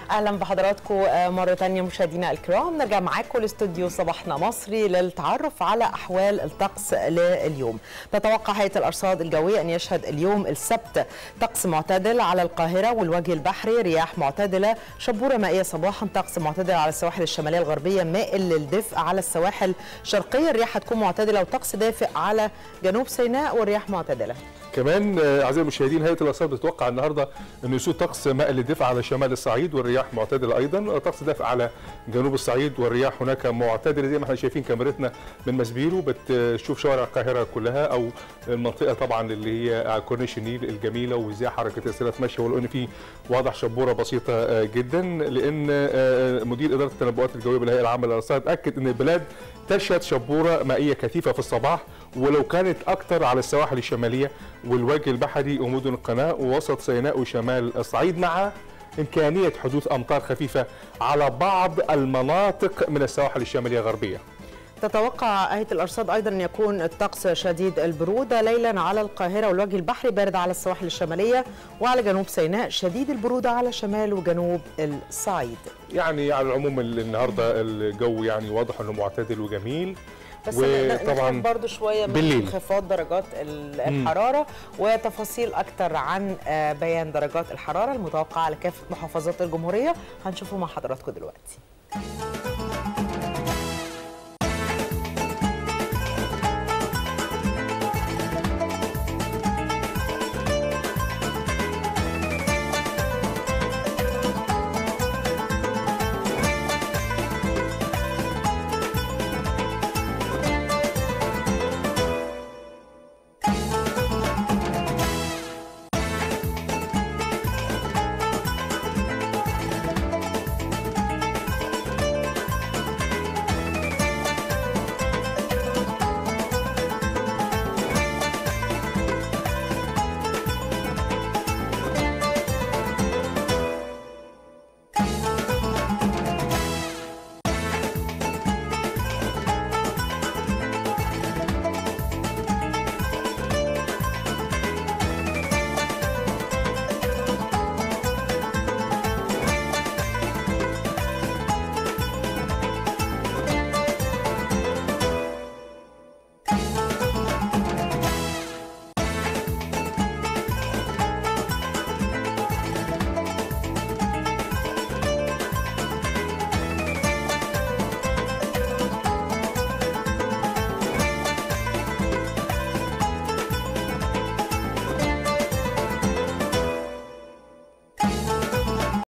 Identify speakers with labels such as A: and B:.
A: اهلا بحضراتكم مره ثانيه مشاهدينا الكرام نرجع معاكم لاستوديو صباحنا مصري للتعرف على احوال الطقس لليوم تتوقع هيئه الارصاد الجويه ان يشهد اليوم السبت طقس معتدل على القاهره والوجه البحري رياح معتدله شبوره مائيه صباحا طقس معتدل على السواحل الشماليه الغربيه مائل للدفء على السواحل الشرقيه الرياح هتكون معتدله وطقس دافئ على جنوب سيناء والرياح معتدله
B: كمان اعزائي المشاهدين هيئه الارصاد بتتوقع النهارده انه يسود طقس مائل للدفء على شمال الصعيد والرياح معتدله ايضا طقس دافئ على جنوب الصعيد والرياح هناك معتدله زي ما احنا شايفين كاميرتنا من مسبيرو بتشوف شوارع القاهره كلها او المنطقه طبعا اللي هي كورنيش النيل الجميله وازاي حركه السيارات ماشيه ولو ان في واضح شبوره بسيطه جدا لان مدير اداره التنبؤات الجويه بالهيئه العامه للارصاد اكد ان البلاد تشهد شبوره مائيه كثيفه في الصباح ولو كانت اكثر على السواحل الشماليه والوجه البحري ومدن القناه ووسط سيناء وشمال الصعيد مع امكانيه حدوث امطار خفيفه على بعض المناطق من السواحل الشماليه الغربيه.
A: تتوقع هيئه الارصاد ايضا ان يكون الطقس شديد البروده ليلا على القاهره والوجه البحري بارد على السواحل الشماليه وعلى جنوب سيناء شديد البروده على شمال وجنوب الصعيد.
B: يعني على العموم النهارده الجو يعني واضح انه معتدل وجميل.
A: بس وطبعا برضو شويه من انخفاض درجات الحراره مم. وتفاصيل اكتر عن بيان درجات الحراره المتوقعه على كافه محافظات الجمهوريه هنشوفه مع حضراتكم دلوقتي